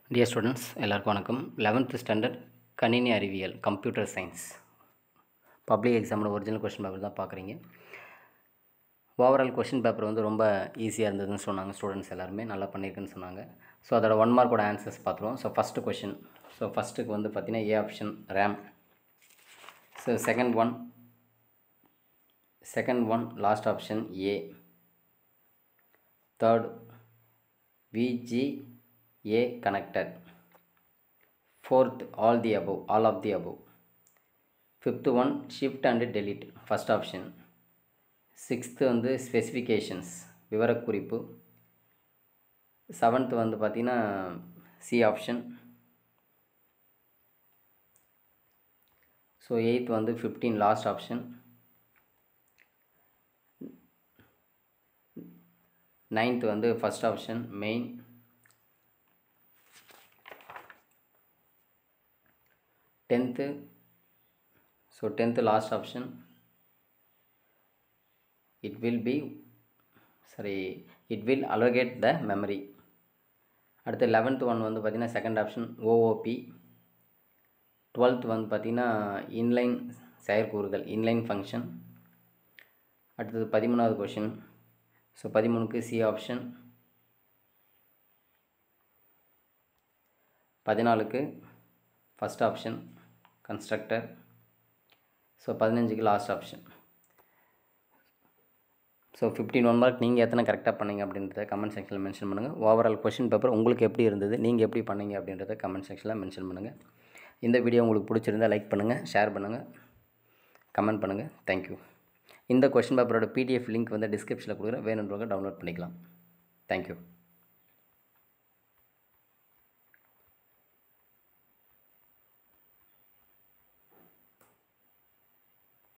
Dear students எல்லாருக்கும் வணக்கம் eleventh standard கணினி அறிவியல் கம்ப்யூட்டர் சயின்ஸ் பப்ளிக் எக்ஸாமோட ஒரிஜினல் கொஷின் பேப்பர் தான் பார்க்குறீங்க ஓவரால் கொஷின் பேப்பர் வந்து ரொம்ப ஈஸியாக இருந்ததுன்னு சொன்னாங்க ஸ்டூடெண்ட்ஸ் எல்லாருமே நல்லா பண்ணியிருக்குன்னு சொன்னாங்க ஸோ அதோட ஒன் மார்க்கோட ஆன்சர்ஸ் பார்த்துருவோம் ஸோ ஃபஸ்ட்டு கொஷின் ஸோ ஃபஸ்ட்டுக்கு வந்து பார்த்தீங்கன்னா A option RAM so second one second one last option A third VGA connected. Fourth, all the above, all of the above. Fifth one, shift and delete, first option. Sixth வந்து specifications விவரக்குறிப்பு seventh வந்து பார்த்திங்கன்னா C option so eighth வந்து fifteen last option ninth வந்து first option main tenth so tenth last option it will be sorry it will allocate the memory அடுத்து eleventh one வந்து பார்த்திங்கன்னா second option OOP twelfth வந்து பார்த்திங்கன்னா inline செயற்கூறுகள் inline function அடுத்தது பதிமூணாவது question so பதிமூணுக்கு C option பதினாலுக்கு ஃபஸ்ட் ஆப்ஷன் கன்ஸ்ட்ரக்டர் ஸோ பதினஞ்சுக்கு last option so fifteen one mark நீங்கள் எத்தனை கரெக்டாக பண்ணீங்க அப்படின்றத கமெண்ட் செக்ஷனில் மென்ஷன் பண்ணுங்கள் ஓவரால் கொஷின் பேப்பர் உங்களுக்கு எப்படி இருந்தது நீங்கள் எப்படி பண்ணீங்க அப்படின்றத கமெண்ட் செக்ஷனில் மென்ஷன் பண்ணுங்கள் இந்த வீடியோ உங்களுக்கு பிடிச்சிருந்தால் லைக் பண்ணுங்கள் ஷேர் பண்ணுங்கள் கமெண்ட் பண்ணுங்கள் தேங்க்யூ இந்த கொஷின் பேப்பரோட பிடிஎஃப் லிங்க் வந்து டிஸ்கிரிப்ஷனில் கொடுக்குறேன் வேணுன்றவங்க டவுன்லோட் பண்ணிக்கலாம் தேங்க்யூ